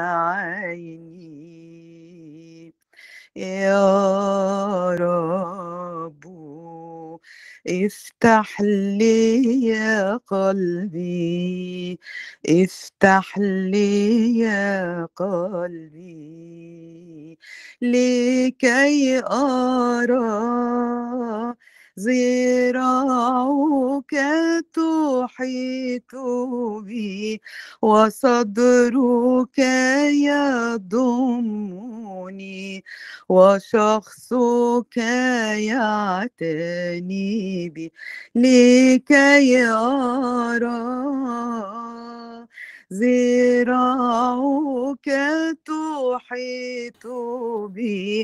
عيني يا رب افتح لي يا قلبي افتح لي يا قلبي لكي أرى ذراعك تحيط بي وصدرك يضمني وشخصك يعتني بي لكي أرى ذراعك تحيط بي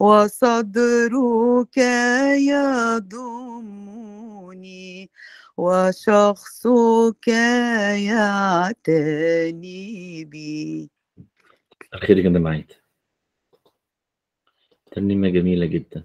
وصدرك يضمني وشخصك يعتني بي الخير يا جماعة ترنيمة جميلة جدا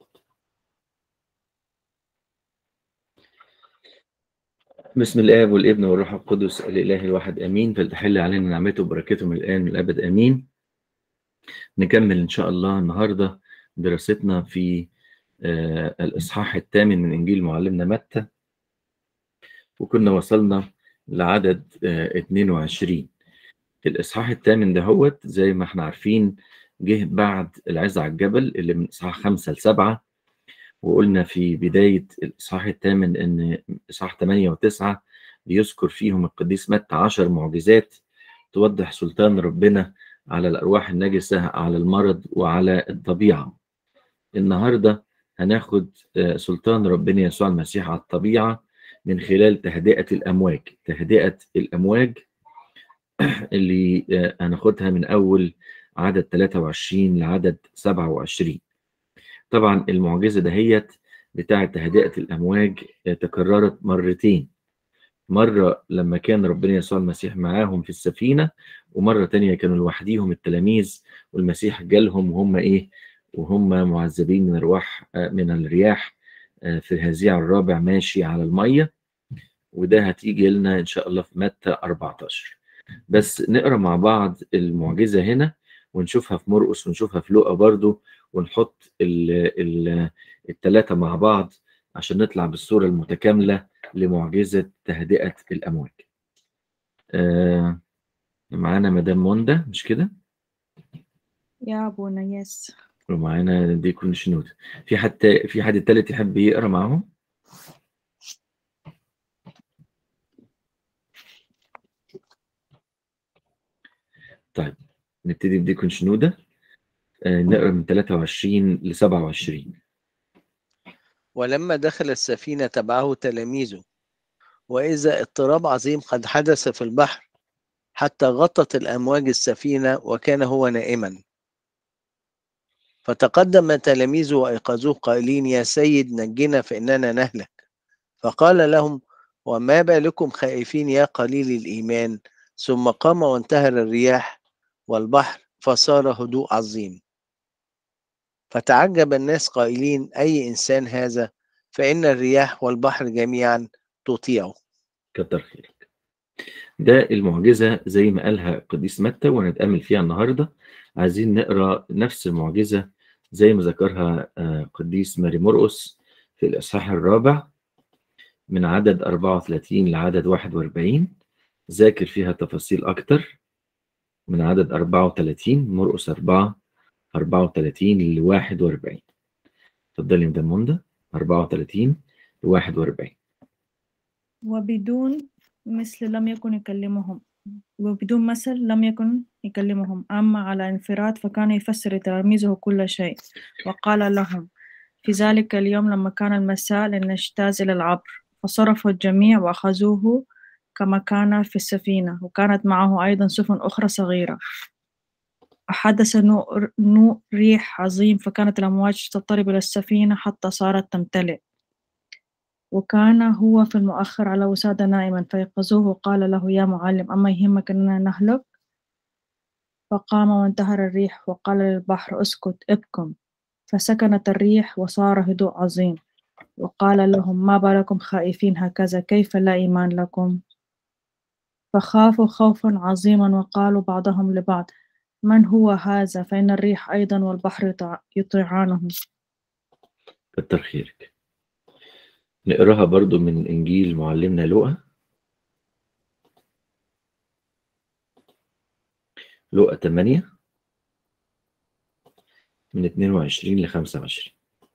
بسم الآب والابن والروح القدس الإله الواحد آمين فلتحل علينا نعمته وبركاته من الآن من الأبد آمين نكمل إن شاء الله النهاردة دراستنا في آه الإصحاح الثامن من إنجيل معلمنا متى وكنا وصلنا لعدد آه 22 الإصحاح الثامن دهوت زي ما احنا عارفين جه بعد العزة على الجبل اللي من إصحاح خمسة لسبعة وقلنا في بداية الإصحاح الثامن إن إصحاح 8 وتسعة بيذكر فيهم القديس متى عشر معجزات توضح سلطان ربنا على الأرواح النجسة على المرض وعلى الطبيعة النهاردة هناخد سلطان ربنا يسوع المسيح على الطبيعة من خلال تهدئة الأمواج تهدئة الأمواج اللي هناخدها من أول عدد 23 لعدد 27 طبعا المعجزة دهيت بتاعة تهدئة الأمواج تكررت مرتين مرة لما كان ربنا يسوع المسيح معاهم في السفينة ومرة تانية كانوا لوحديهم التلاميذ والمسيح جالهم وهم إيه وهم معذبين من الرواح من الرياح في الهزيع الرابع ماشي على المية وده هتيجي لنا إن شاء الله في متى 14 بس نقرأ مع بعض المعجزة هنا ونشوفها في مرقس ونشوفها في لوقا برضو ونحط الثلاثة مع بعض عشان نطلع بالصورة المتكاملة لمعجزة تهدئة الأمواج. آه معانا مدام موندا مش كده؟ يا ابونا يس ومعانا ديكون شنود. في حد في حد تالت يحب يقرا معاهم؟ طيب نبتدي بديكون شنوده نقرا من 23 ل 27 ولما دخل السفينة تبعه تلاميذه وإذا اضطراب عظيم قد حدث في البحر حتى غطت الأمواج السفينة وكان هو نائما فتقدم تلاميذه وأيقظوه قائلين يا سيد نجنا فإننا نهلك فقال لهم وما بالكم خائفين يا قليل الإيمان ثم قام وانتهر الرياح والبحر فصار هدوء عظيم فتعجب الناس قائلين أي إنسان هذا فإن الرياح والبحر جميعا تطيعه كتر خيرك ده المعجزة زي ما قالها القديس متى ونتأمل فيها النهاردة عايزين نقرأ نفس المعجزة زي ما ذكرها قديس ماري مرقس في الإصحاح الرابع من عدد 34 لعدد 41 ذاكر فيها تفاصيل أكتر من عدد 34 مرقس 4 34 ل 41 اتفضلي يا مدام منى 34 ل 41 وبدون مثل لم يكن يكلمهم وبدون مثل لم يكن يكلمهم أما على انفراد فكان يفسر تلاميذه كل شيء وقال لهم في ذلك اليوم لما كان المساء لنجتاز إلى العبر فصرفوا الجميع وأخذوه كما كان في السفينة وكانت معه أيضا سفن أخرى صغيرة وحدث نوء, نوء ريح عظيم فكانت الأمواج تضطرب إلى السفينة حتى صارت تمتلئ وكان هو في المؤخر على وسادة نائما فيقظوه وقال له يا معلم أما يهمك أننا نهلك فقام وانتهر الريح وقال للبحر اسكت ابكم فسكنت الريح وصار هدوء عظيم وقال لهم ما بالكم خائفين هكذا كيف لا إيمان لكم فخافوا خوفا عظيما وقالوا بعضهم لبعض من هو هذا فإن الريح أيضا والبحر يطع- يطيعانه كتر خيرك نقراها برضو من إنجيل معلمنا لوقا لوقا 8 من 22 ل 25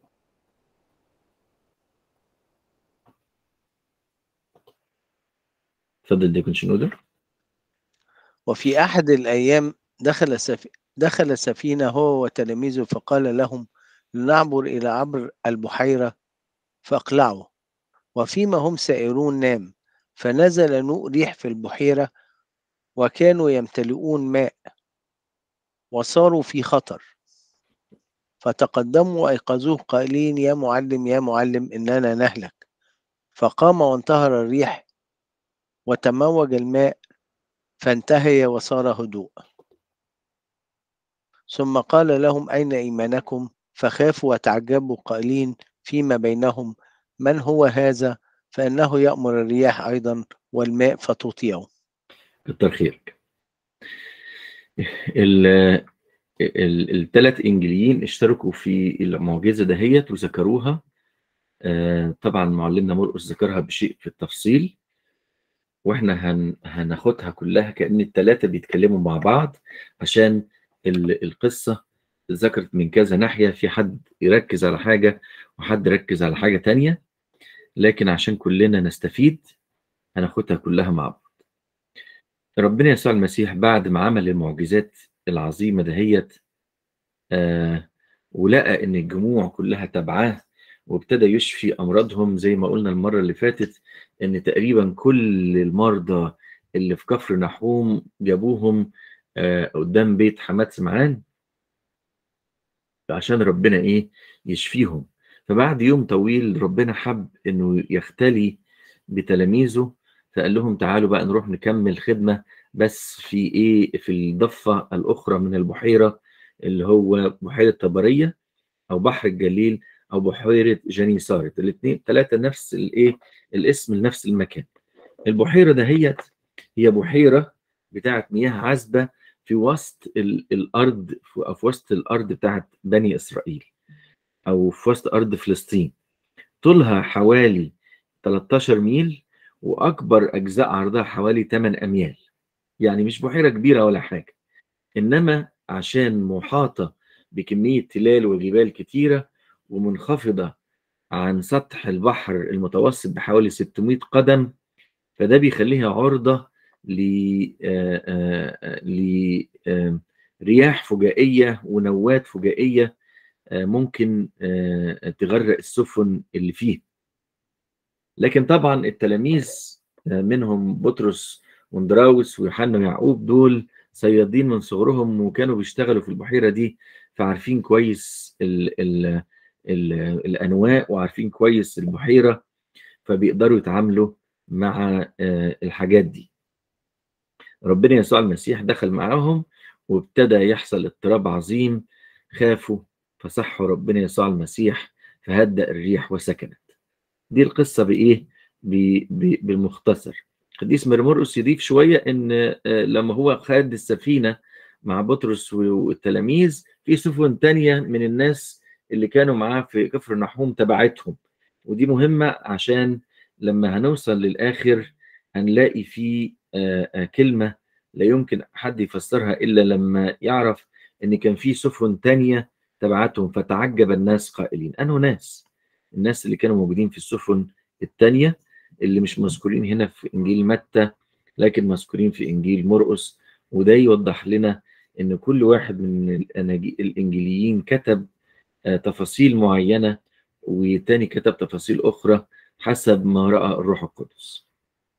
اتفضل ديكون شنودر وفي أحد الأيام دخل سف... دخل سفينة هو وتلاميذه فقال لهم لنعبر إلى عبر البحيرة فاقلعوا وفيما هم سائرون نام فنزل نوء ريح في البحيرة وكانوا يمتلئون ماء وصاروا في خطر فتقدموا وأيقظوه قائلين يا معلم يا معلم إننا نهلك فقام وانتهر الريح وتموج الماء فانتهي وصار هدوء ثم قال لهم أين إيمانكم فخافوا وتعجبوا قائلين فيما بينهم من هو هذا فإنه يأمر الرياح أيضا والماء فتطيعه كتر خيرك ال- ال- الثلاث انجيليين اشتركوا في المعجزه دهيت وذكروها آه، طبعا معلمنا مرقس ذكرها بشيء في التفصيل واحنا هن هناخدها كلها كأن الثلاثه بيتكلموا مع بعض عشان ال- القصه ذكرت من كذا ناحيه في حد يركز على حاجه وحد يركز على حاجه تانية لكن عشان كلنا نستفيد هناخدها كلها مع بعض ربنا يسوع المسيح بعد ما عمل المعجزات العظيمة دهيت آه ولقى إن الجموع كلها تبعاه وابتدى يشفي أمراضهم زي ما قلنا المرة اللي فاتت إن تقريبا كل المرضى اللي في كفر نحوم جابوهم آه قدام بيت حماد سمعان عشان ربنا إيه يشفيهم فبعد يوم طويل ربنا حب إنه يختلي بتلاميذه فقال لهم تعالوا بقى نروح نكمل خدمة بس في ايه في الضفة الأخرى من البحيرة اللي هو بحيرة طبرية أو بحر الجليل أو بحيرة جنيسارت الاثنين ثلاثة نفس الايه الاسم لنفس المكان البحيرة دهيت هي بحيرة بتاعت مياه عذبة في وسط ال- الأرض في في وسط الأرض بتاعت بني إسرائيل أو في وسط أرض فلسطين طولها حوالي 13 ميل واكبر اجزاء عرضها حوالي 8 اميال يعني مش بحيره كبيره ولا حاجه انما عشان محاطه بكميه تلال وجبال كتيره ومنخفضه عن سطح البحر المتوسط بحوالي 600 قدم فده بيخليها عرضه ل آه، آه، ل آه، رياح فجائيه ونوات فجائيه آه، ممكن آه، تغرق السفن اللي فيه لكن طبعا التلاميذ آه، منهم بطرس واندراوس ويوحنا ويعقوب دول صيادين من صغرهم وكانوا بيشتغلوا في البحيره دي فعارفين كويس ال ال ال الانواء وعارفين كويس البحيره فبيقدروا يتعاملوا مع آه، الحاجات دي ربنا يسوع المسيح دخل معاهم وابتدى يحصل اضطراب عظيم خافوا فصحوا ربنا يسوع المسيح فهدأ الريح وسكنت دي القصه بايه ب- ب- بالمختصر قديس مرمرقس يضيف شويه ان آه، لما هو خد السفينه مع بطرس والتلاميذ في سفن تانية من الناس اللي كانوا معاه في كفر نحوم تبعتهم ودي مهمه عشان لما هنوصل للاخر هنلاقي في آه، آه، كلمه لا يمكن حد يفسرها الا لما يعرف ان كان في سفن تانية تبعتهم فتعجب الناس قائلين انه ناس الناس اللي كانوا موجودين في السفن التانية اللي مش مذكورين هنا في إنجيل متى لكن مذكورين في إنجيل مرقس وده يوضح لنا إن كل واحد من الأناجي- الإنجيليين كتب آه، تفاصيل معينة وتاني كتب تفاصيل أخرى حسب ما رأى الروح القدس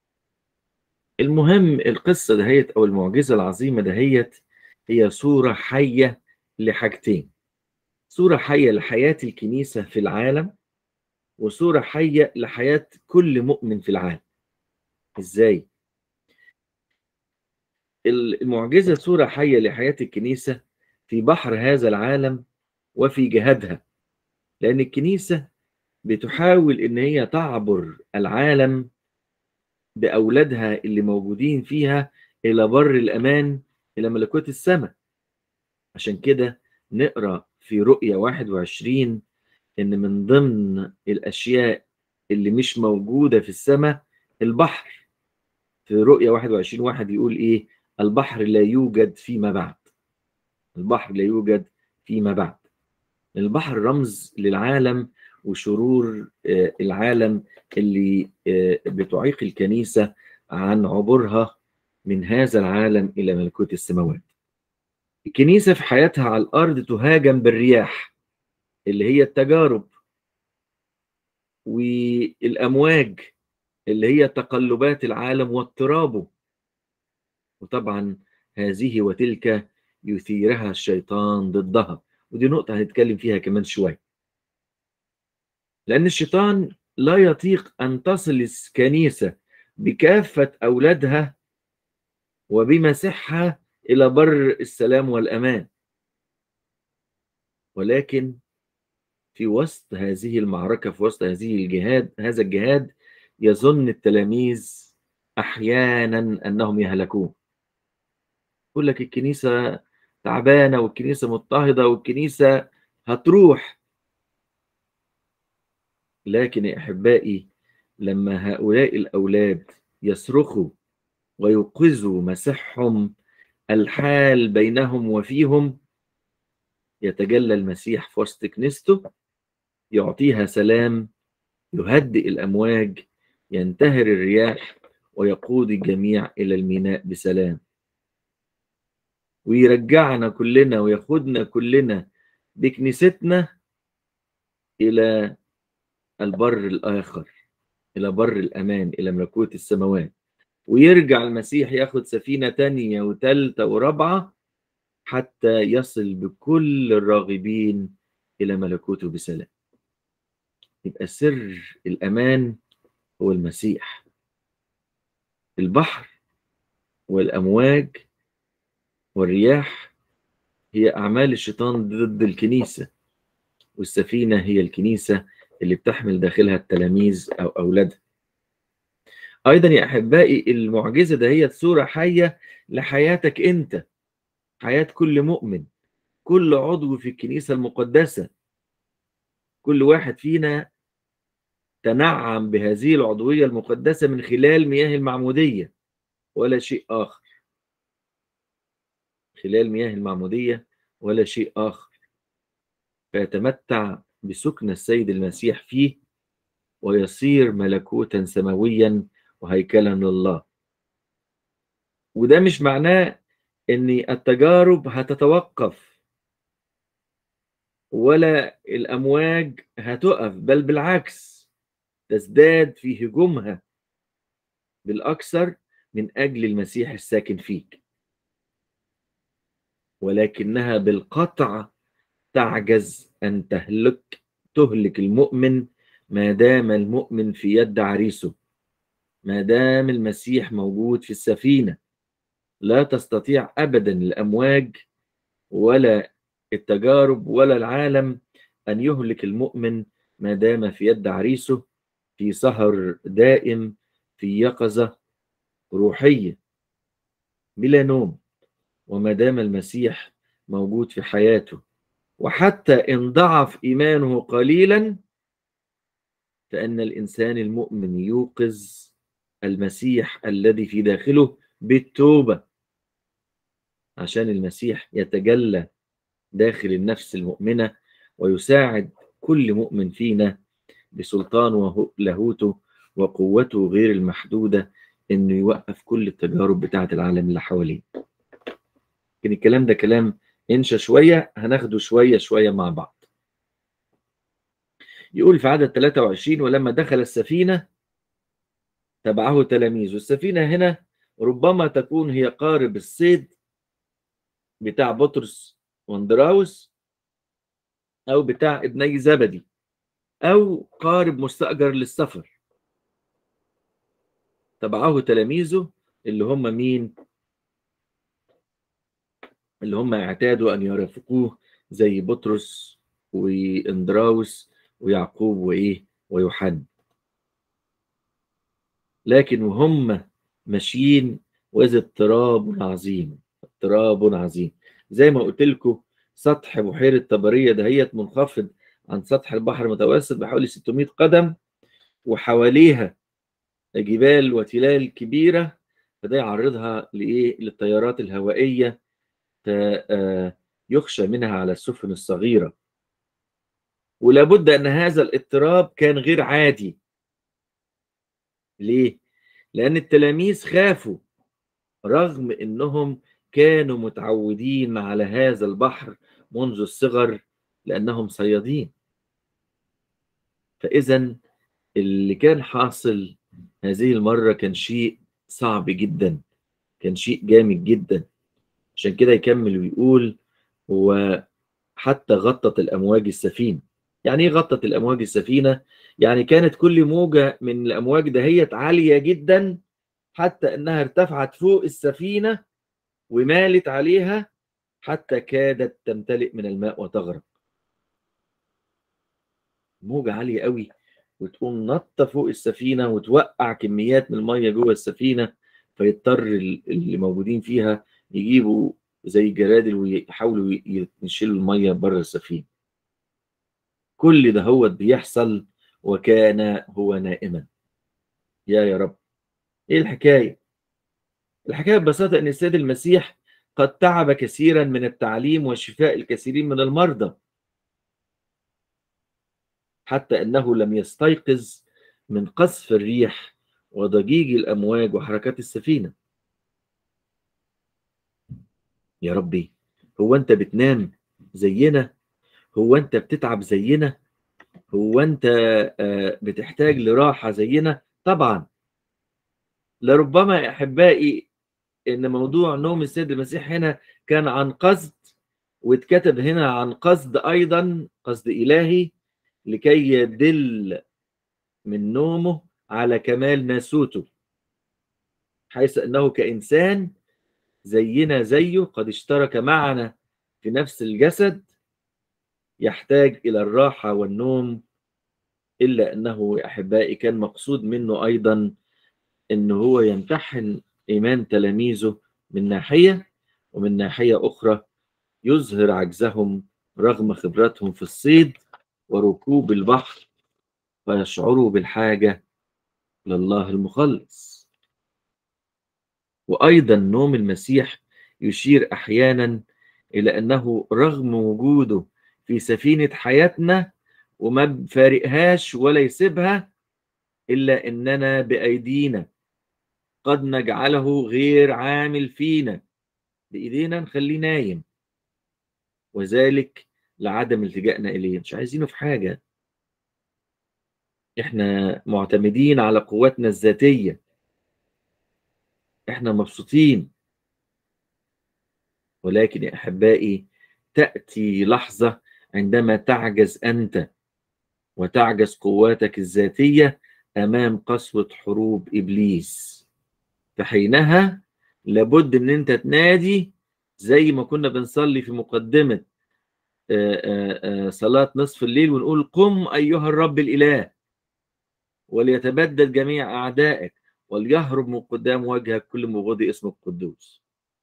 المهم القصة دهيت أو المعجزة العظيمة دهيت هي صورة حية لحاجتين صورة حية لحياة الكنيسة في العالم وصورة حية لحياة كل مؤمن في العالم ازاي المعجزة صورة حية لحياة الكنيسة في بحر هذا العالم وفي جهادها لأن الكنيسة بتحاول إن هي تعبر العالم بأولادها اللي موجودين فيها إلى بر الأمان إلى ملكوت السماء عشان كده نقرأ في رؤية 21 إن من ضمن الأشياء اللي مش موجودة في السماء البحر في رؤية 21 واحد يقول إيه البحر لا يوجد فيما بعد البحر لا يوجد فيما بعد البحر رمز للعالم وشرور آه، العالم اللي آه، بتعيق الكنيسة عن عبورها من هذا العالم إلى ملكوت السماوات الكنيسة في حياتها على الأرض تهاجم بالرياح اللي هي التجارب والأمواج اللي هي تقلبات العالم واضطرابه وطبعا هذه وتلك يثيرها الشيطان ضدها ودي نقطة هنتكلم فيها كمان شوية لأن الشيطان لا يطيق أن تصل الكنيسة بكافة أولادها وبمسحها إلى بر السلام والأمان ولكن في وسط هذه المعركة في وسط هذه الجهاد هذا الجهاد يظن التلاميذ أحيانا أنهم يهلكون يقول لك الكنيسة تعبانة والكنيسة مضطهدة والكنيسة هتروح لكن يا أحبائي لما هؤلاء الأولاد يصرخوا ويوقظوا مسحهم الحال بينهم وفيهم يتجلى المسيح في وسط كنيسته يعطيها سلام يهدئ الأمواج ينتهر الرياح ويقود الجميع إلى الميناء بسلام ويرجعنا كلنا وياخدنا كلنا بكنيستنا إلى البر الآخر إلى بر الأمان إلى ملكوت السماوات ويرجع المسيح ياخد سفينة تانية وتالتة ورابعة حتى يصل بكل الراغبين إلى ملكوته بسلام يبقى سر الأمان هو المسيح البحر والأمواج والرياح هي أعمال الشيطان ضد الكنيسة والسفينة هي الكنيسة اللي بتحمل داخلها التلاميذ أو أولادها أيضا يا أحبائي المعجزة ده هي صورة حية لحياتك أنت حياة كل مؤمن كل عضو في الكنيسة المقدسة كل واحد فينا تنعم بهذه العضوية المقدسة من خلال مياه المعمودية ولا شيء آخر خلال مياه المعمودية ولا شيء آخر فيتمتع بسكن السيد المسيح فيه ويصير ملكوتا سماويا وهيكلا لله وده مش معناه ان التجارب هتتوقف ولا الامواج هتقف بل بالعكس تزداد في هجومها بالاكثر من اجل المسيح الساكن فيك ولكنها بالقطع تعجز ان تهلك تهلك المؤمن ما دام المؤمن في يد عريسه ما دام المسيح موجود في السفينه لا تستطيع ابدا الامواج ولا التجارب ولا العالم ان يهلك المؤمن ما دام في يد عريسه في سهر دائم في يقظه روحيه بلا نوم وما دام المسيح موجود في حياته وحتى ان ضعف ايمانه قليلا فان الانسان المؤمن يوقظ المسيح الذي في داخله بالتوبه عشان المسيح يتجلى داخل النفس المؤمنه ويساعد كل مؤمن فينا بسلطان ولاهوته وقوته غير المحدوده انه يوقف كل التجارب بتاعه العالم اللي حواليه. لكن الكلام ده كلام انشا شويه هناخده شويه شويه مع بعض. يقول في عدد 23 ولما دخل السفينه تبعه تلاميذه، السفينه هنا ربما تكون هي قارب الصيد بتاع بطرس واندراوس او بتاع ابني زبدي او قارب مستاجر للسفر تبعه تلاميذه اللي هم مين اللي هم اعتادوا ان يرافقوه زي بطرس واندراوس ويعقوب وايه ويوحنا لكن وهم ماشيين وإذا اضطراب عظيم اضطراب عظيم زي ما قلت لكم سطح بحيرة طبرية دهيت منخفض عن سطح البحر المتوسط بحوالي 600 قدم وحواليها جبال وتلال كبيرة فده يعرضها لإيه للتيارات الهوائية ت- آه، يخشى منها على السفن الصغيرة ولابد أن هذا الاضطراب كان غير عادي ليه؟ لأن التلاميذ خافوا رغم أنهم كانوا متعودين على هذا البحر منذ الصغر لأنهم صيادين فإذا اللي كان حاصل هذه المرة كان شيء صعب جدا كان شيء جامد جدا عشان كده يكمل ويقول وحتى غطت الأمواج السفينة يعني ايه غطت الأمواج السفينة؟ يعني كانت كل موجة من الأمواج دهيت عالية جدا حتى أنها ارتفعت فوق السفينة ومالت عليها حتى كادت تمتلئ من الماء وتغرق موجة عالية قوي وتقوم نطة فوق السفينة وتوقع كميات من المية جوه السفينة فيضطر ال- اللي موجودين فيها يجيبوا زي جرادل ويحاولوا ي- يشيلوا المية بره السفينة كل ده هو بيحصل وكان هو نائما يا يا رب ايه الحكاية الحكاية ببساطة ان السيد المسيح قد تعب كثيرا من التعليم وشفاء الكثيرين من المرضى حتى انه لم يستيقظ من قذف الريح وضجيج الامواج وحركات السفينه يا ربي هو انت بتنام زينا هو انت بتتعب زينا هو انت آه، بتحتاج لراحه زينا طبعا لربما يا احبائي ان موضوع نوم السيد المسيح هنا كان عن قصد واتكتب هنا عن قصد ايضا قصد الهي لكي يدل من نومه على كمال ناسوته حيث انه كانسان زينا زيه قد اشترك معنا في نفس الجسد يحتاج الى الراحه والنوم الا انه يا احبائي كان مقصود منه ايضا ان هو يمتحن ايمان تلاميذه من ناحيه ومن ناحيه اخرى يظهر عجزهم رغم خبرتهم في الصيد وركوب البحر فيشعروا بالحاجه لله المخلص وايضا نوم المسيح يشير احيانا الى انه رغم وجوده في سفينه حياتنا وما بفارقهاش ولا يسيبها الا اننا بايدينا قد نجعله غير عامل فينا بايدينا نخليه نايم وذلك لعدم التجائنا اليه مش عايزينه في حاجه احنا معتمدين على قوتنا الذاتيه احنا مبسوطين ولكن يا احبائي تاتي لحظه عندما تعجز انت وتعجز قواتك الذاتيه امام قسوه حروب ابليس فحينها لابد ان انت تنادي زي ما كنا بنصلي في مقدمه آه، آه، آه، صلاه نصف الليل ونقول قم ايها الرب الاله وليتبدد جميع اعدائك وليهرب من قدام وجهك كل مبغض اسمك القدوس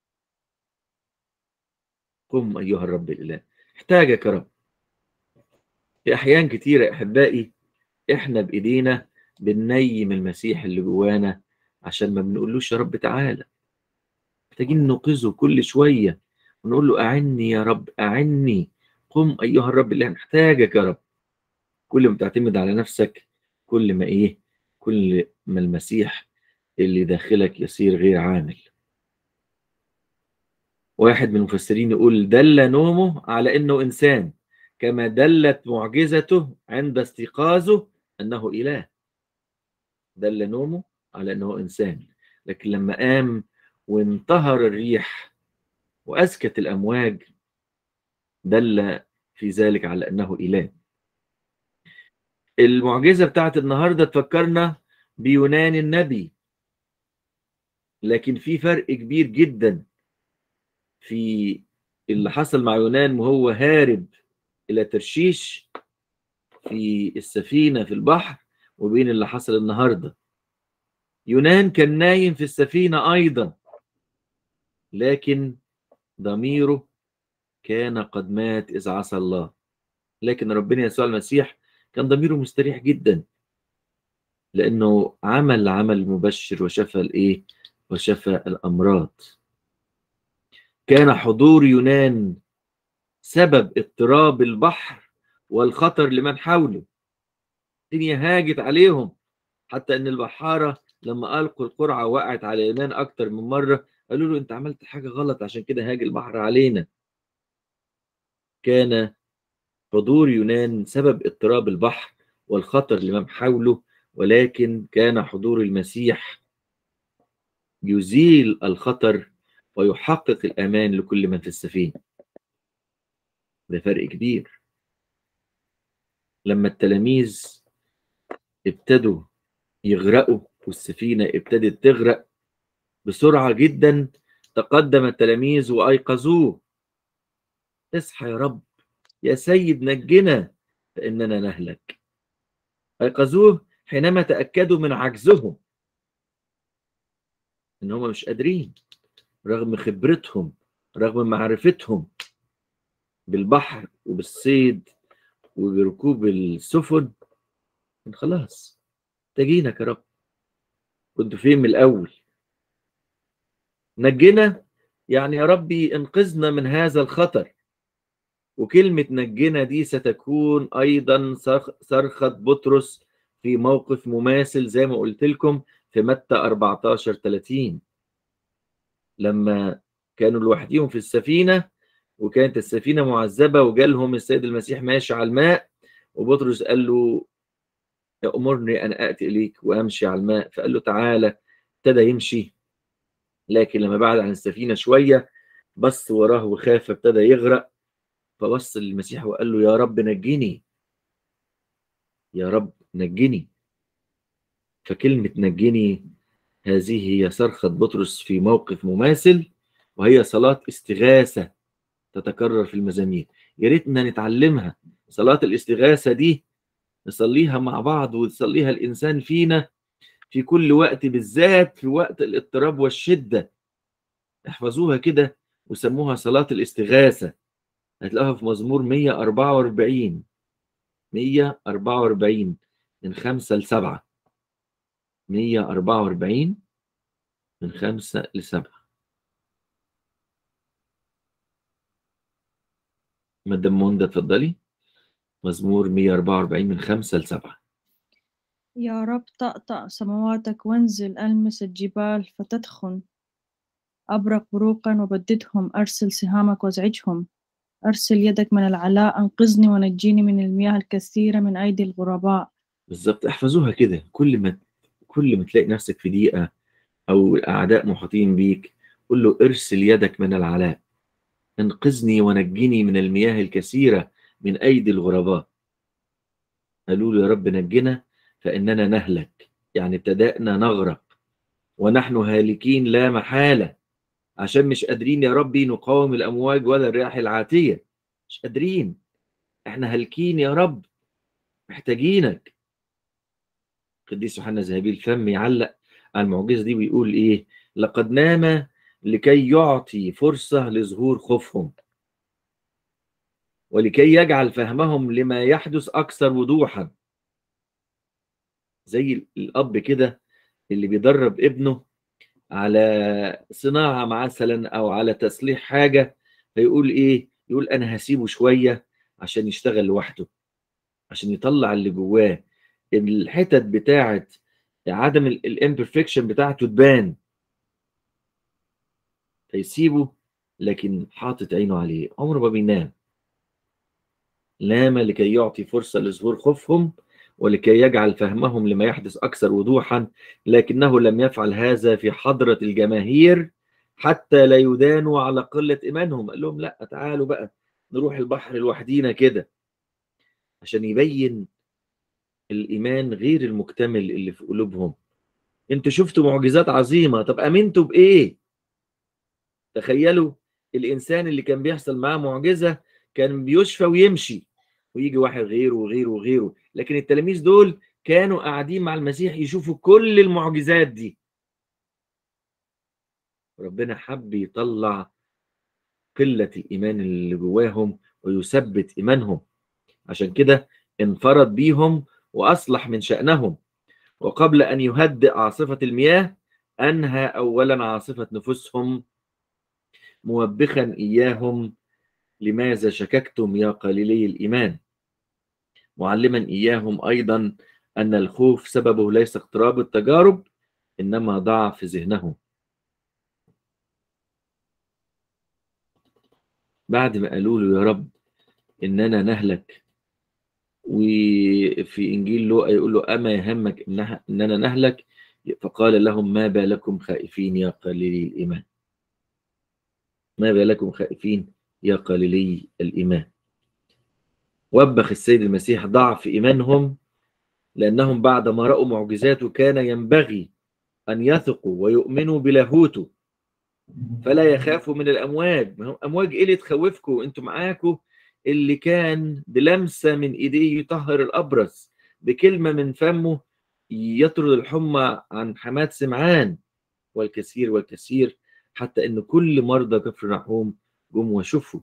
قم ايها الرب الاله احتاجك يا رب في احيان كتيره يا احبائي احنا بايدينا بننيم المسيح اللي جوانا عشان ما بنقولوش يا رب تعالى محتاجين نوقظه كل شويه ونقول له اعني يا رب اعني قم ايها الرب اللي محتاجك يا رب كل ما تعتمد على نفسك كل ما ايه كل ما المسيح اللي داخلك يصير غير عامل واحد من المفسرين يقول دل نومه على انه انسان كما دلت معجزته عند استيقاظه انه اله دل نومه على انه انسان لكن لما قام وانتهر الريح واسكت الامواج دل في ذلك على انه اله المعجزه بتاعت النهارده تفكرنا بيونان النبي لكن في فرق كبير جدا في اللي حصل مع يونان وهو هارب الى ترشيش في السفينه في البحر وبين اللي حصل النهارده يونان كان نايم في السفينة أيضا لكن ضميره كان قد مات إذ عصى الله لكن ربنا يسوع المسيح كان ضميره مستريح جدا لأنه عمل عمل مبشر وشفى الإيه وشفى الأمراض كان حضور يونان سبب اضطراب البحر والخطر لمن حوله الدنيا هاجت عليهم حتى ان البحاره لما القوا القرعه وقعت على يونان اكتر من مره قالوا له انت عملت حاجه غلط عشان كده هاج البحر علينا كان حضور يونان سبب اضطراب البحر والخطر لمن حوله ولكن كان حضور المسيح يزيل الخطر ويحقق الامان لكل من في السفينه ده فرق كبير لما التلاميذ ابتدوا يغرقوا والسفينة ابتدت تغرق بسرعة جدا تقدم التلاميذ وأيقظوه اصحى يا رب يا سيد نجنا فإننا نهلك أيقظوه حينما تأكدوا من عجزهم إن هم مش قادرين رغم خبرتهم رغم معرفتهم بالبحر وبالصيد وبركوب السفن خلاص تجينك يا رب كنت فين من الأول نجنا يعني يا ربي انقذنا من هذا الخطر وكلمة نجنا دي ستكون أيضا صرخة بطرس في موقف مماثل زي ما قلت لكم في متى 14 30 لما كانوا لوحديهم في السفينة وكانت السفينة معذبة وجالهم السيد المسيح ماشي على الماء وبطرس قال له يأمرني أن آتي إليك وأمشي على الماء فقال له تعالى ابتدى يمشي لكن لما بعد عن السفينة شوية بص وراه وخاف ابتدى يغرق فبص للمسيح وقال له يا رب نجني يا رب نجني فكلمة نجني هذه هي صرخة بطرس في موقف مماثل وهي صلاة استغاثة تتكرر في المزامير يا ريتنا نتعلمها صلاة الاستغاثة دي نصليها مع بعض ويصليها الإنسان فينا في كل وقت بالذات في وقت الاضطراب والشدة احفظوها كده وسموها صلاة الاستغاثة هتلاقوها في مزمور 144 144 من خمسة لسبعة 144 من خمسة لسبعة مدام منى اتفضلي مزمور 144 من خمسة لسبعة يا رب طأطأ سماواتك وانزل ألمس الجبال فتدخن أبرق بروقا وبددهم أرسل سهامك وازعجهم أرسل يدك من العلاء أنقذني ونجيني من المياه الكثيرة من أيدي الغرباء بالظبط احفظوها كده كل ما كل ما تلاقي نفسك في ضيقة أو أعداء محاطين بيك قل له ارسل يدك من العلاء انقذني ونجني من المياه الكثيرة من أيدي الغرباء قالوا له يا رب نجنا فإننا نهلك يعني ابتدأنا نغرق ونحن هالكين لا محالة عشان مش قادرين يا ربي نقاوم الأمواج ولا الرياح العاتية مش قادرين احنا هالكين يا رب محتاجينك قديس يوحنا ذهبي الفم يعلق على المعجزة دي ويقول إيه لقد نام لكي يعطي فرصة لظهور خوفهم ولكي يجعل فهمهم لما يحدث أكثر وضوحا زي الأب كده اللي بيدرب ابنه على صناعة مثلا أو على تصليح حاجة فيقول إيه يقول أنا هسيبه شوية عشان يشتغل لوحده عشان يطلع اللي جواه الحتت بتاعة عدم الامبرفكشن بتاعته تبان فيسيبه لكن حاطط عينه عليه عمره ما بينام نام لكي يعطي فرصة لظهور خوفهم ولكي يجعل فهمهم لما يحدث أكثر وضوحا لكنه لم يفعل هذا في حضرة الجماهير حتى لا يدانوا على قلة إيمانهم قال لهم لا تعالوا بقى نروح البحر لوحدينا كده عشان يبين الإيمان غير المكتمل اللي في قلوبهم انتوا شفتوا معجزات عظيمة طب أمنتوا بإيه تخيلوا الإنسان اللي كان بيحصل معاه معجزة كان بيشفى ويمشي ويجي واحد غيره وغيره وغيره لكن التلاميذ دول كانوا قاعدين مع المسيح يشوفوا كل المعجزات دي ربنا حب يطلع قلة الإيمان اللي جواهم ويثبت إيمانهم عشان كده انفرد بيهم وأصلح من شأنهم وقبل أن يهدئ عاصفة المياه أنهى أولا عاصفة نفوسهم موبخا إياهم لماذا شككتم يا قليلي الإيمان معلما إياهم أيضا أن الخوف سببه ليس اقتراب التجارب إنما ضعف ذهنهم بعد ما قالوا له يا رب إننا نهلك وفي إنجيل لوقا يقول له أما يهمك إنها- إننا نهلك فقال لهم ما بالكم خائفين يا قليلي الإيمان ما بالكم خائفين يا قليلي الإيمان وبخ السيد المسيح ضعف إيمانهم لأنهم بعد ما رأوا معجزاته كان ينبغي أن يثقوا ويؤمنوا بلاهوته فلا يخافوا من الأمواج ما هو أمواج إيه اللي تخوفكم أنتوا معاكم اللي كان بلمسة من إيديه يطهر الأبرص بكلمة من فمه يطرد الحمى عن حماة سمعان والكثير والكثير حتى أن كل مرضى كفر نحوم جم وشفوا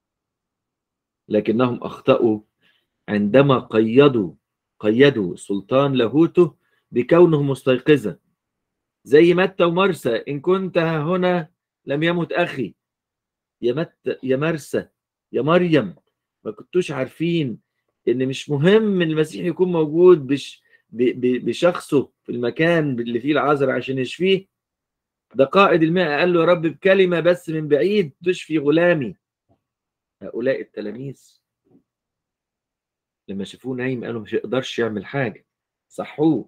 لكنهم أخطأوا عندما قيدوا قيدوا سلطان لاهوته بكونه مستيقظا زي متى ومرسى إن كنت ها هنا لم يمت أخي يا متى يا مرسى يا مريم ما كنتوش عارفين إن مش مهم إن المسيح يكون موجود بش ب- ب- بشخصه في المكان اللي فيه العذر عشان يشفيه ده قائد المئة قال له يا رب بكلمة بس من بعيد تشفي غلامي هؤلاء التلاميذ لما شافوه نايم قالوا مش يقدرش يعمل حاجة صحوه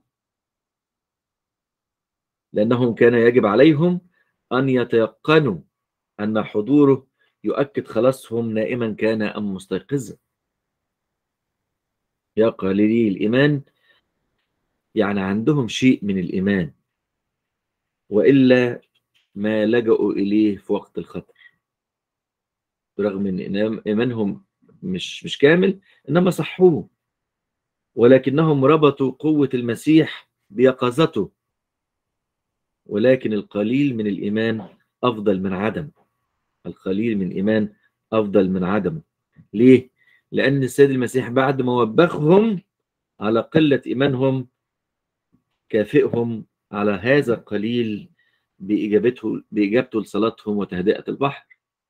لأنهم كان يجب عليهم أن يتيقنوا أن حضوره يؤكد خلاصهم نائما كان أم مستيقظا يا قليلي الإيمان يعني عندهم شيء من الإيمان وإلا ما لجأوا إليه في وقت الخطر برغم ان إنام- ايمانهم مش مش كامل انما صحوه ولكنهم ربطوا قوة المسيح بيقظته ولكن القليل من الإيمان أفضل من عدم القليل من الإيمان أفضل من عدمه ليه؟ لأن السيد المسيح بعد ما وبخهم على قلة إيمانهم كافئهم على هذا القليل بإجابته بإجابته لصلاتهم وتهدئة البحر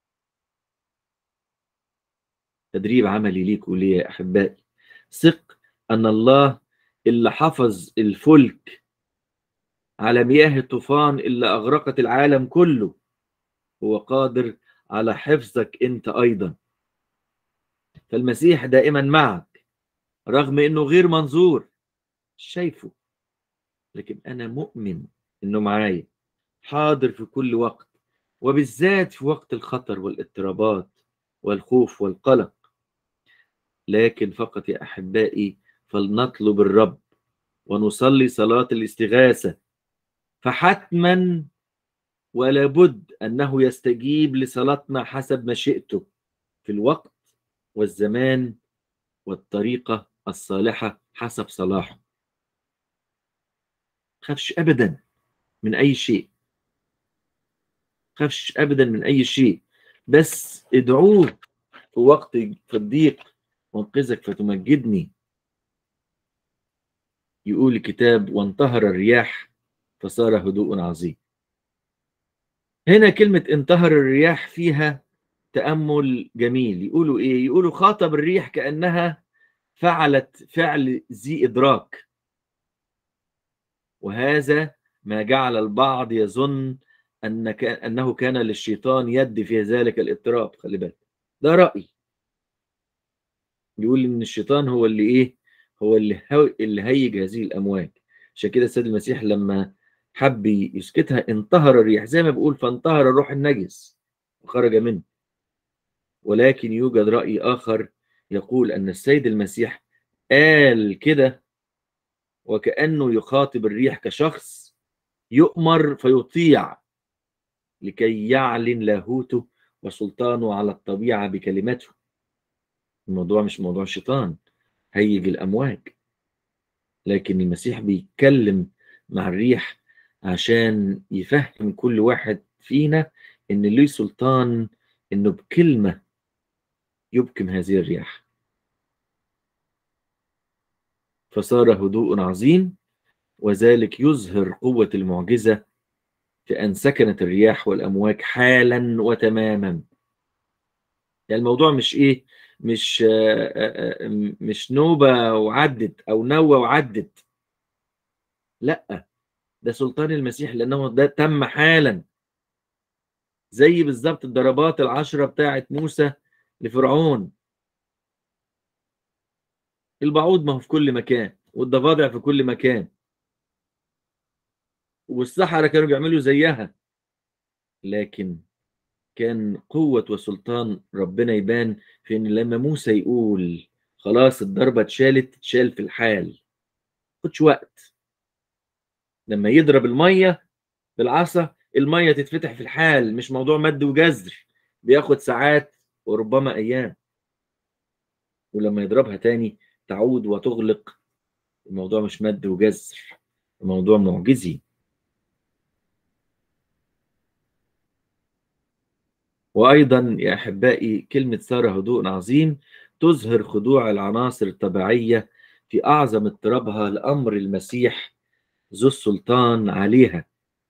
تدريب عملي ليك ولي يا أحبائي ثق أن الله اللي حفظ الفلك على مياه الطوفان اللي أغرقت العالم كله هو قادر على حفظك أنت أيضا فالمسيح دائما معك رغم أنه غير منظور مش شايفه لكن أنا مؤمن أنه معايا حاضر في كل وقت وبالذات في وقت الخطر والاضطرابات والخوف والقلق لكن فقط يا أحبائي فلنطلب الرب ونصلي صلاة الاستغاثة فحتما ولا بد أنه يستجيب لصلاتنا حسب مشيئته في الوقت والزمان والطريقة الصالحة حسب صلاحه خافش أبدا من أي شيء خافش أبدا من أي شيء بس ادعوه في وقت في الضيق وانقذك فتمجدني يقول الكتاب وانتهر الرياح فصار هدوء عظيم هنا كلمة انتهر الرياح فيها تأمل جميل يقولوا إيه يقولوا خاطب الريح كأنها فعلت فعل ذي إدراك وهذا ما جعل البعض يظن أن كان أنه كان للشيطان يد في ذلك الاضطراب خلي بالك ده رأي يقول إن الشيطان هو اللي إيه هو اللي هو اللي هيج هذه الأمواج عشان كده السيد المسيح لما حب يسكتها انتهر الريح زي ما بيقول فانتهر الروح النجس وخرج منه ولكن يوجد رأي آخر يقول أن السيد المسيح قال كده وكأنه يخاطب الريح كشخص يؤمر فيطيع لكي يعلن لاهوته وسلطانه على الطبيعة بكلمته الموضوع مش موضوع شيطان هيج الأمواج لكن المسيح بيتكلم مع الريح عشان يفهم كل واحد فينا ان ليه سلطان انه بكلمة يبكم هذه الرياح فصار هدوء عظيم وذلك يظهر قوة المعجزة في أن سكنت الرياح والأمواج حالا وتماما يعني الموضوع مش إيه مش آه، آه، آه، مش نوبة وعدت أو نوة وعدت لا ده سلطان المسيح لأنه ده تم حالا زي بالظبط الضربات العشرة بتاعت موسى لفرعون البعوض ما هو في كل مكان والضفادع في كل مكان والسحرة كانوا بيعملوا زيها لكن كان قوة وسلطان ربنا يبان في ان لما موسى يقول خلاص الضربة اتشالت تتشال في الحال خدش وقت لما يضرب المية بالعصا المية تتفتح في الحال مش موضوع مد وجزر بياخد ساعات وربما ايام ولما يضربها تاني تعود وتغلق الموضوع مش مد وجزر الموضوع معجزي وأيضا يا أحبائي كلمة سارة هدوء عظيم تظهر خضوع العناصر الطبيعية في أعظم اضطرابها لأمر المسيح ذو السلطان عليها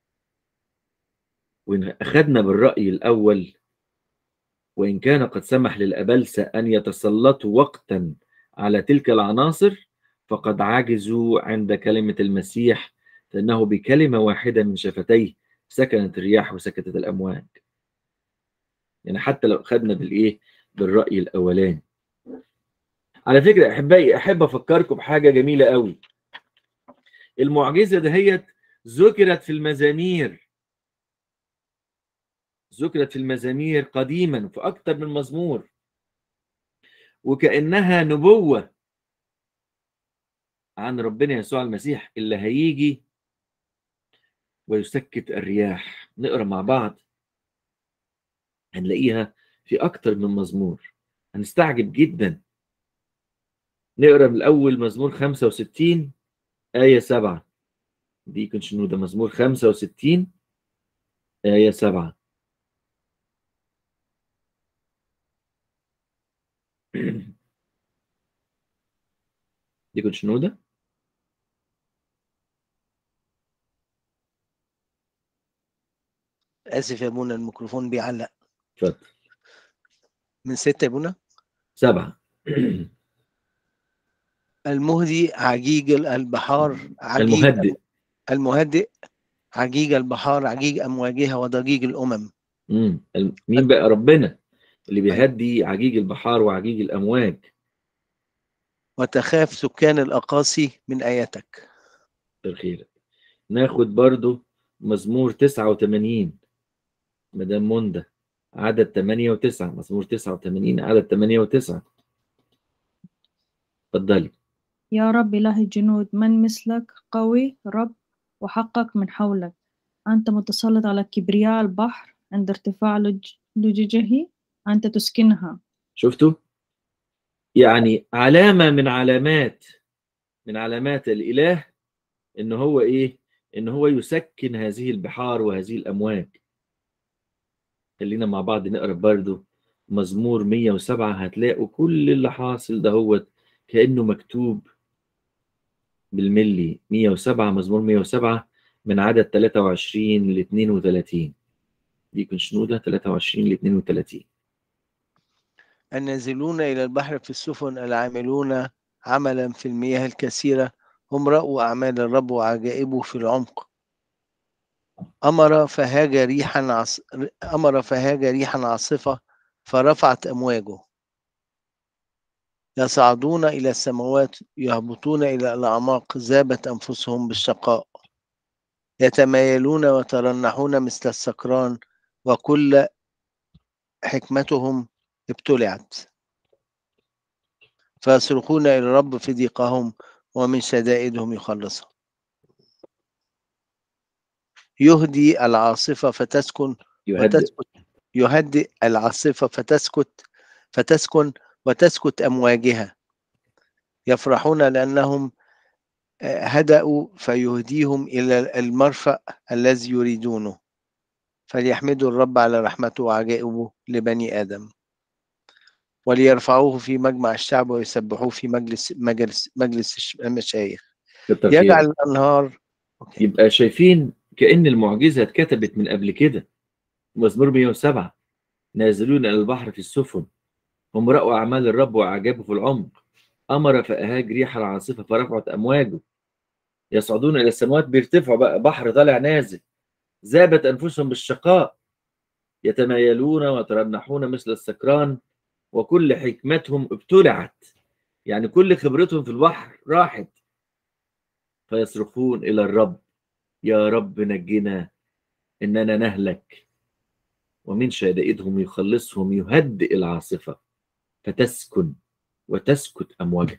وإن أخذنا بالرأي الأول وإن كان قد سمح للأبلسة أن يتسلطوا وقتا على تلك العناصر فقد عجزوا عند كلمة المسيح لأنه بكلمة واحدة من شفتيه سكنت الرياح وسكتت الأمواج يعني حتى لو أخذنا بالإيه بالرأي الأولاني على فكرة أحبائي أحب أفكركم بحاجة جميلة قوي المعجزة دهيت ذكرت في المزامير ذكرت في المزامير قديما في أكثر من مزمور وكأنها نبوة عن ربنا يسوع المسيح اللي هيجي ويسكت الرياح نقرا مع بعض هنلاقيها في أكتر من مزمور هنستعجب جدا نقرا من الأول مزمور 65 آية 7 دي يكون شنو ده مزمور 65 آية 7 دي كنت شنو ده؟ اسف يا بونا الميكروفون بيعلق اتفضل من ستة يا بونا سبعة المهدي عجيج البحار عجيج المهدئ المهدئ عجيج البحار عجيج امواجها وضجيج الامم مم. الم- مين بقى ربنا اللي بيهدي عجيج البحار وعجيج الأمواج وتخاف سكان الاقاصي من اياتك الخير ناخد برضو مزمور 89 مدام منى عدد 8 و9 مزمور 89 عدد 8 و9 اتفضلي يا رب إله الجنود من مثلك قوي رب وحقك من حولك أنت متسلط على كبرياء البحر عند ارتفاع لج- لججه أنت تسكنها شفتوا يعني علامة من علامات من علامات الإله إن هو إيه إن هو يسكن هذه البحار وهذه الأمواج خلينا مع بعض نقرا برضو مزمور 107 هتلاقوا كل اللي حاصل ده هو كأنه مكتوب بالملي 107 مزمور 107 من عدد 23 ل 32 دي يكون شنو ده 23 ل 32 النازلون الى البحر في السفن العاملون عملا في المياه الكثيره هم رأوا اعمال الرب وعجائبه في العمق امر فهاج ريحا عص... امر فهاج ريحا عاصفه فرفعت امواجه يصعدون الى السماوات يهبطون الى الاعماق ذابت انفسهم بالشقاء يتمايلون ويترنحون مثل السكران وكل حكمتهم ابتلعت فيصرخون الى الرب في ضيقهم ومن شدائدهم يخلصهم يهدي العاصفه فتسكن يهدئ وتسكت يهدئ العاصفة فتسكت فتسكن وتسكت أمواجها يفرحون لأنهم آه، هدأوا فيهديهم إلى المرفأ الذي يريدونه فليحمدوا الرب على رحمته وعجائبه لبني آدم وليرفعوه في مجمع الشعب ويسبحوه في مجلس مجلس مجلس الش- المشايخ كتر خيرك. يجعل الأنهار أوكي. يبقى شايفين كأن المعجزة اتكتبت من قبل كده مزمور 107 نازلون إلى البحر في السفن هم رأوا أعمال الرب وأعجابه في العمق أمر فأهاج ريح العاصفة فرفعت أمواجه يصعدون إلى السماوات بيرتفعوا بقى بحر طالع نازل ذابت أنفسهم بالشقاء يتمايلون ويترنحون مثل السكران وكل حكمتهم ابتلعت يعني كل خبرتهم في البحر راحت فيصرخون إلى الرب يا رب نجنا إننا نهلك ومن شدائدهم يخلصهم يهدئ العاصفة فتسكن وتسكت أمواجها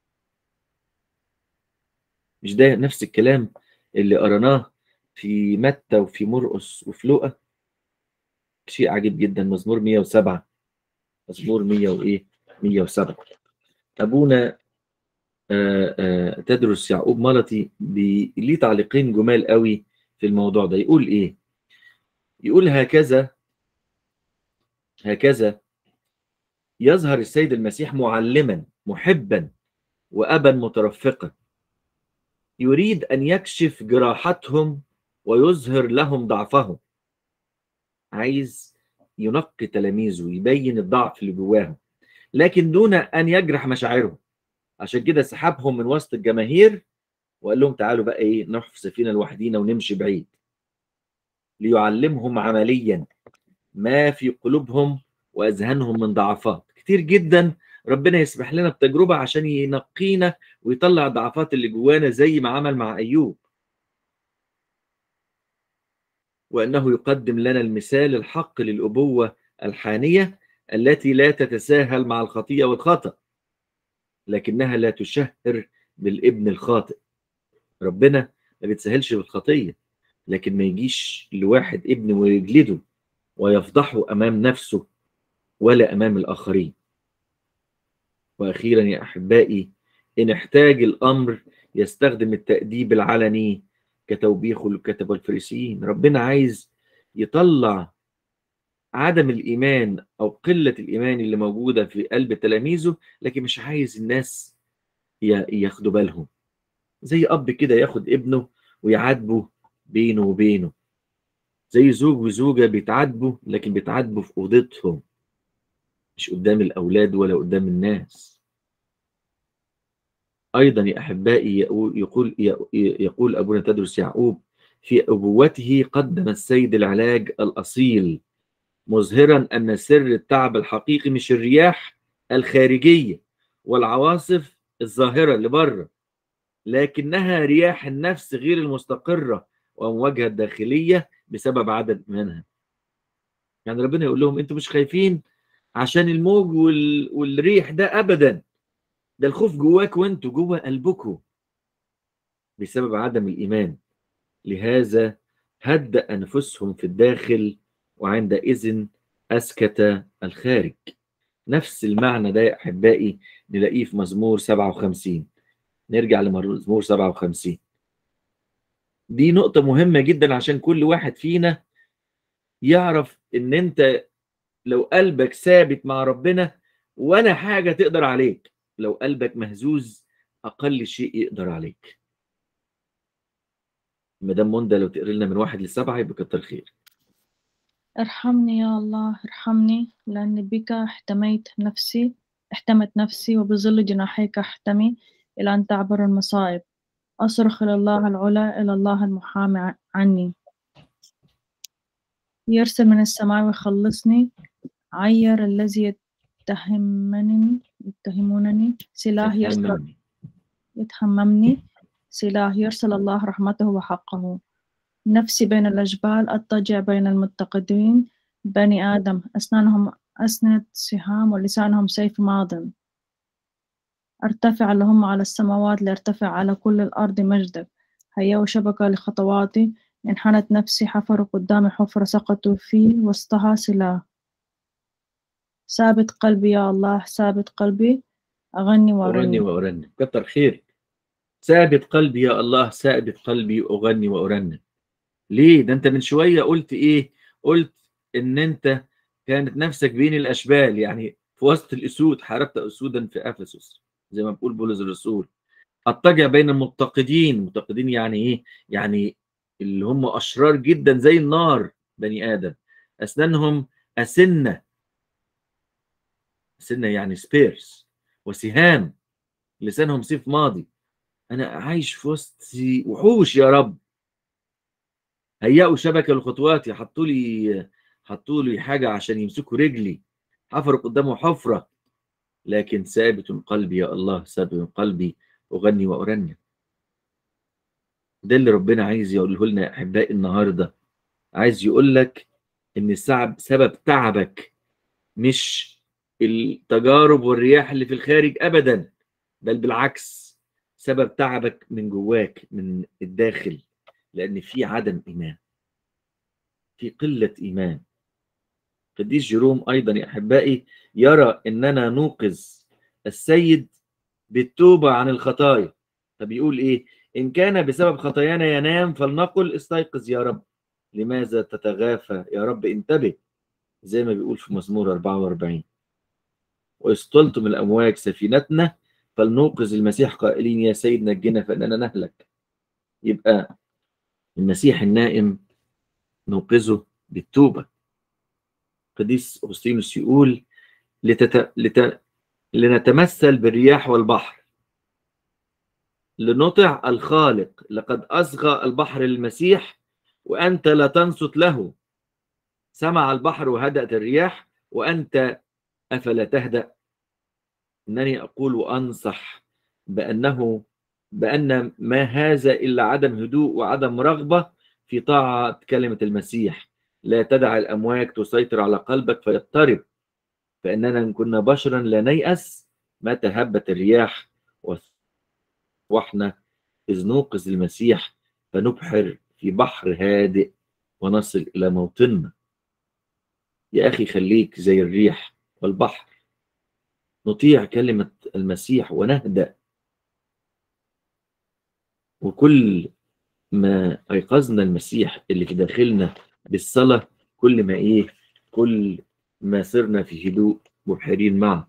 مش ده نفس الكلام اللي قرناه في متى وفي مرقس وفي لوقا شيء عجيب جدا مزمور 107 مزمور 100 وايه 107 ابونا آه، آه، تدرس يعقوب ملطي بي- ليه تعليقين جمال قوي في الموضوع ده يقول ايه يقول هكذا هكذا يظهر السيد المسيح معلما محبا وابا مترفقا يريد ان يكشف جراحتهم ويظهر لهم ضعفهم عايز ينقي تلاميذه يبين الضعف اللي جواهم لكن دون ان يجرح مشاعرهم عشان كده سحبهم من وسط الجماهير وقال لهم تعالوا بقى ايه نروح في سفينه لوحدينا ونمشي بعيد ليعلمهم عمليا ما في قلوبهم واذهانهم من ضعفات كتير جدا ربنا يسمح لنا بتجربه عشان ينقينا ويطلع الضعفات اللي جوانا زي ما عمل مع ايوب وانه يقدم لنا المثال الحق للابوه الحانيه التي لا تتساهل مع الخطيئه والخطأ لكنها لا تشهر بالابن الخاطئ ربنا ما بيتسهلش بالخطيه لكن ما يجيش لواحد ابن ويجلده ويفضحه امام نفسه ولا امام الاخرين واخيرا يا احبائي ان احتاج الامر يستخدم التاديب العلني كتوبيخ الكتب والفريسيين ربنا عايز يطلع عدم الايمان او قله الايمان اللي موجوده في قلب تلاميذه لكن مش عايز الناس ي- ياخدوا بالهم زي اب كده ياخد ابنه ويعاتبه بينه وبينه زي زوج وزوجه بيتعاتبوا لكن بيتعاتبوا في اوضتهم مش قدام الاولاد ولا قدام الناس ايضا يا احبائي يقول يقول يقول ابونا تدرس يعقوب في ابوته قدم السيد العلاج الاصيل مظهرا ان سر التعب الحقيقي مش الرياح الخارجيه والعواصف الظاهره اللي بره لكنها رياح النفس غير المستقره وامواجها الداخليه بسبب عدم ايمانها يعني ربنا يقول لهم انتوا مش خايفين عشان الموج وال... والريح ده ابدا ده الخوف جواك وانتوا جوه قلبكم بسبب عدم الايمان لهذا هدأ انفسهم في الداخل وعندئذ اسكت الخارج نفس المعنى ده يا احبائي نلاقيه في مزمور 57 نرجع لمزمور 57 دي نقطة مهمة جدا عشان كل واحد فينا يعرف ان انت لو قلبك ثابت مع ربنا ولا حاجة تقدر عليك لو قلبك مهزوز اقل شيء يقدر عليك مدام منى لو تقري لنا من واحد لسبعة يبقى كتر خير ارحمني يا الله ارحمني لأني بك احتميت نفسي احتمت نفسي وبظل جناحيك احتمي إلى أن تعبر المصائب أصرخ إلى الله العلا إلى الله المحامي عني يرسل من السماء ويخلصني عير الذي يتهمني يتهمونني سلاح يرسل تهمني. يتهممني سلاح يرسل الله رحمته وحقه نفسي بين الأجبال أضطجع بين المتقدين بني آدم أسنانهم أسنة سهام ولسانهم سيف ماض أرتفع اللهم على السماوات لأرتفع على كل الأرض مجدك هيا وشبكة لخطواتي انحنت نفسي حفروا قدامي حفرة سقطوا في وسطها سلاح ثابت قلبي يا الله ثابت قلبي أغني أرني وأرني وأرني كتر خيرك ثابت قلبي يا الله ثابت قلبي أغني وأرنم ليه ده انت من شوية قلت ايه قلت ان انت كانت نفسك بين الاشبال يعني في وسط الاسود حاربت اسودا في افسس زي ما بيقول بولس الرسول اضطجع بين المتقدين المتقدين يعني ايه يعني اللي هم اشرار جدا زي النار بني ادم اسنانهم اسنه اسنه يعني سبيرس وسهام لسانهم سيف ماضي انا عايش في وسط وحوش يا رب هيئوا شبكه لخطواتي حطوا لي حطوا لي حاجه عشان يمسكوا رجلي حفروا قدامه حفره لكن ثابت قلبي يا الله ثابت قلبي اغني وارنم ده اللي ربنا عايز يقوله لنا يا احبائي النهارده عايز يقول لك ان السعب سبب تعبك مش التجارب والرياح اللي في الخارج ابدا بل بالعكس سبب تعبك من جواك من الداخل لان في عدم ايمان في قله ايمان قديس جيروم ايضا يا احبائي يرى اننا نوقظ السيد بالتوبه عن الخطايا فبيقول ايه ان كان بسبب خطايانا ينام فلنقل استيقظ يا رب لماذا تتغافى يا رب انتبه زي ما بيقول في مزمور 44 واستلتم الامواج سفينتنا فلنوقظ المسيح قائلين يا سيد نجنا فاننا نهلك يبقى المسيح النائم نوقظه بالتوبه قديس اغسطينوس يقول لتت... لت... لنتمثل بالرياح والبحر لنطع الخالق لقد اصغى البحر للمسيح وانت لا تنصت له سمع البحر وهدأت الرياح وانت افلا تهدأ انني اقول وانصح بانه بان ما هذا الا عدم هدوء وعدم رغبه في طاعه كلمه المسيح لا تدع الامواج تسيطر على قلبك فيضطرب فاننا ان كنا بشرا لا نيأس متى هبت الرياح واحنا اذ نوقظ المسيح فنبحر في بحر هادئ ونصل الى موطننا يا اخي خليك زي الريح والبحر نطيع كلمة المسيح ونهدأ وكل ما أيقظنا المسيح اللي في داخلنا بالصلاة كل ما إيه كل ما صرنا في هدوء مبحرين معه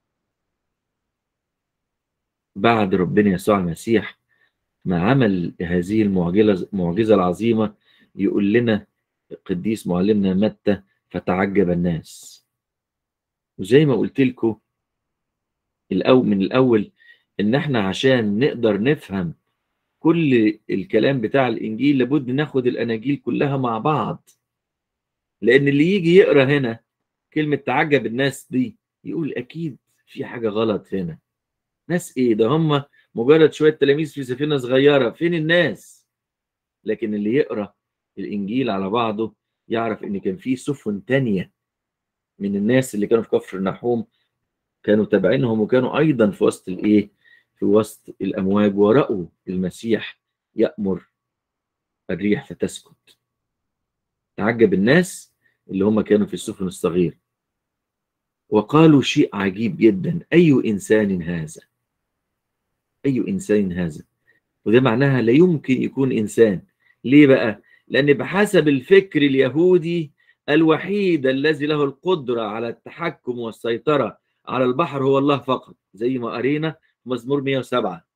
بعد ربنا يسوع المسيح ما عمل هذه المعجزة المعجزة العظيمة يقول لنا القديس معلمنا متى فتعجب الناس وزي ما قلت لكم الأول من الأول إن إحنا عشان نقدر نفهم كل الكلام بتاع الإنجيل لابد ناخد الأناجيل كلها مع بعض لأن اللي يجي يقرأ هنا كلمة تعجب الناس دي يقول أكيد في حاجة غلط هنا ناس إيه ده هم مجرد شوية تلاميذ في سفينة صغيرة فين الناس لكن اللي يقرأ الإنجيل على بعضه يعرف إن كان في سفن تانية من الناس اللي كانوا في كفر النحوم كانوا تابعينهم وكانوا ايضا في وسط الايه في وسط الامواج ورأوا المسيح يأمر الريح فتسكت تعجب الناس اللي هم كانوا في السفن الصغير وقالوا شيء عجيب جدا اي انسان هذا اي انسان هذا وده معناها لا يمكن يكون انسان ليه بقى لان بحسب الفكر اليهودي الوحيد الذي له القدره على التحكم والسيطره على البحر هو الله فقط زي ما قرينا مزمور 107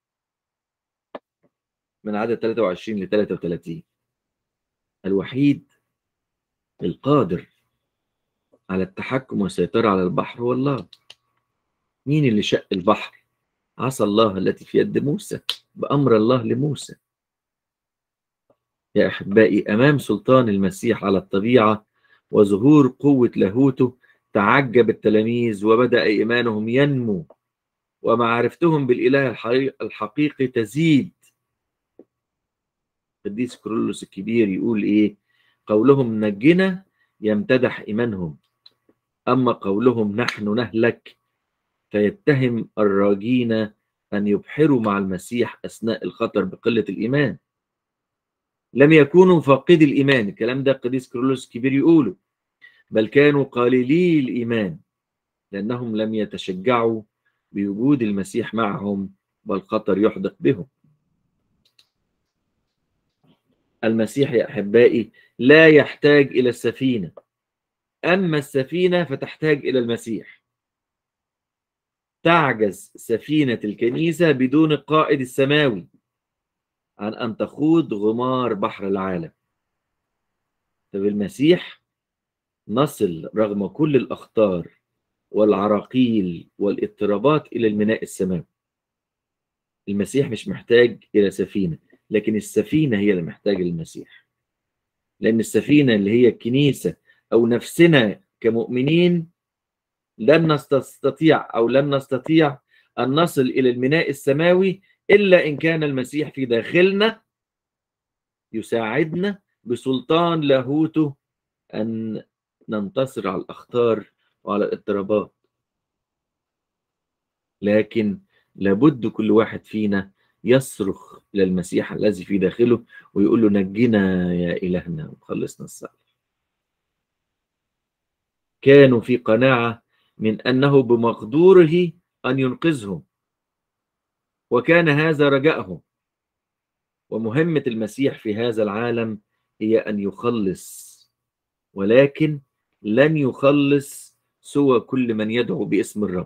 من عدد 23 ل 33 الوحيد القادر على التحكم والسيطرة على البحر هو الله مين اللي شق البحر عصا الله التي في يد موسى بأمر الله لموسى يا أحبائي أمام سلطان المسيح على الطبيعة وظهور قوة لاهوته تعجب التلاميذ وبدأ إيمانهم ينمو ومعرفتهم بالإله الحقيقي تزيد القديس كرولوس الكبير يقول إيه قولهم نجنا يمتدح إيمانهم أما قولهم نحن نهلك فيتهم الراجين أن يبحروا مع المسيح أثناء الخطر بقلة الإيمان لم يكونوا فاقدي الإيمان الكلام ده القديس كرولوس الكبير يقوله بل كانوا قليلي الإيمان لأنهم لم يتشجعوا بوجود المسيح معهم بل خطر يحدق بهم المسيح يا أحبائي لا يحتاج إلى السفينة أما السفينة فتحتاج إلى المسيح تعجز سفينة الكنيسة بدون القائد السماوي عن أن تخوض غمار بحر العالم فبالمسيح نصل رغم كل الأخطار والعراقيل والاضطرابات إلى الميناء السماوي المسيح مش محتاج إلى سفينة لكن السفينة هي اللي محتاجة للمسيح لأن السفينة اللي هي الكنيسة أو نفسنا كمؤمنين لن نستطيع أو لن نستطيع أن نصل إلى الميناء السماوي إلا إن كان المسيح في داخلنا يساعدنا بسلطان لاهوته أن ننتصر على الأخطار وعلى الاضطرابات لكن لابد كل واحد فينا يصرخ إلى المسيح الذي في داخله ويقول له نجنا يا إلهنا وخلصنا السعي كانوا في قناعة من أنه بمقدوره أن ينقذهم وكان هذا رجائهم ومهمة المسيح في هذا العالم هي أن يخلص ولكن لن يخلص سوى كل من يدعو باسم الرب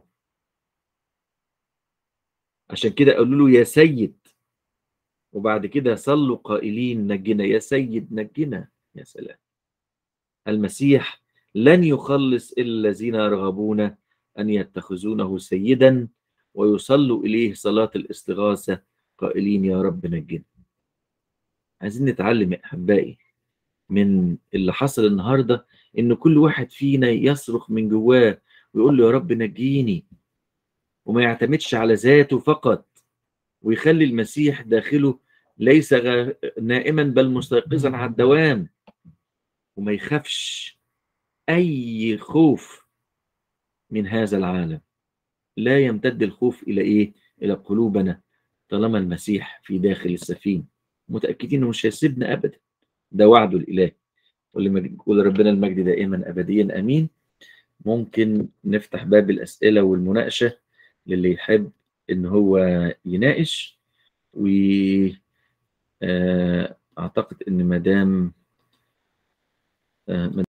عشان كده قالوا له يا سيد وبعد كده صلوا قائلين نجنا يا سيد نجنا يا سلام المسيح لن يخلص إلا الذين يرغبون أن يتخذونه سيدا ويصلوا إليه صلاة الاستغاثة قائلين يا رب نجنا عايزين نتعلم يا أحبائي من اللي حصل النهاردة إن كل واحد فينا يصرخ من جواه ويقول له يا رب نجيني وما يعتمدش على ذاته فقط ويخلي المسيح داخله ليس نائما بل مستيقظا على الدوام وما يخافش أي خوف من هذا العالم لا يمتد الخوف إلى إيه؟ إلى قلوبنا طالما المسيح في داخل السفينة متأكدين إنه مش هيسيبنا أبدا ده وعده الإله ولربنا المجد دائما أبديا أمين ممكن نفتح باب الأسئلة والمناقشة للي يحب إن هو يناقش و أعتقد إن مدام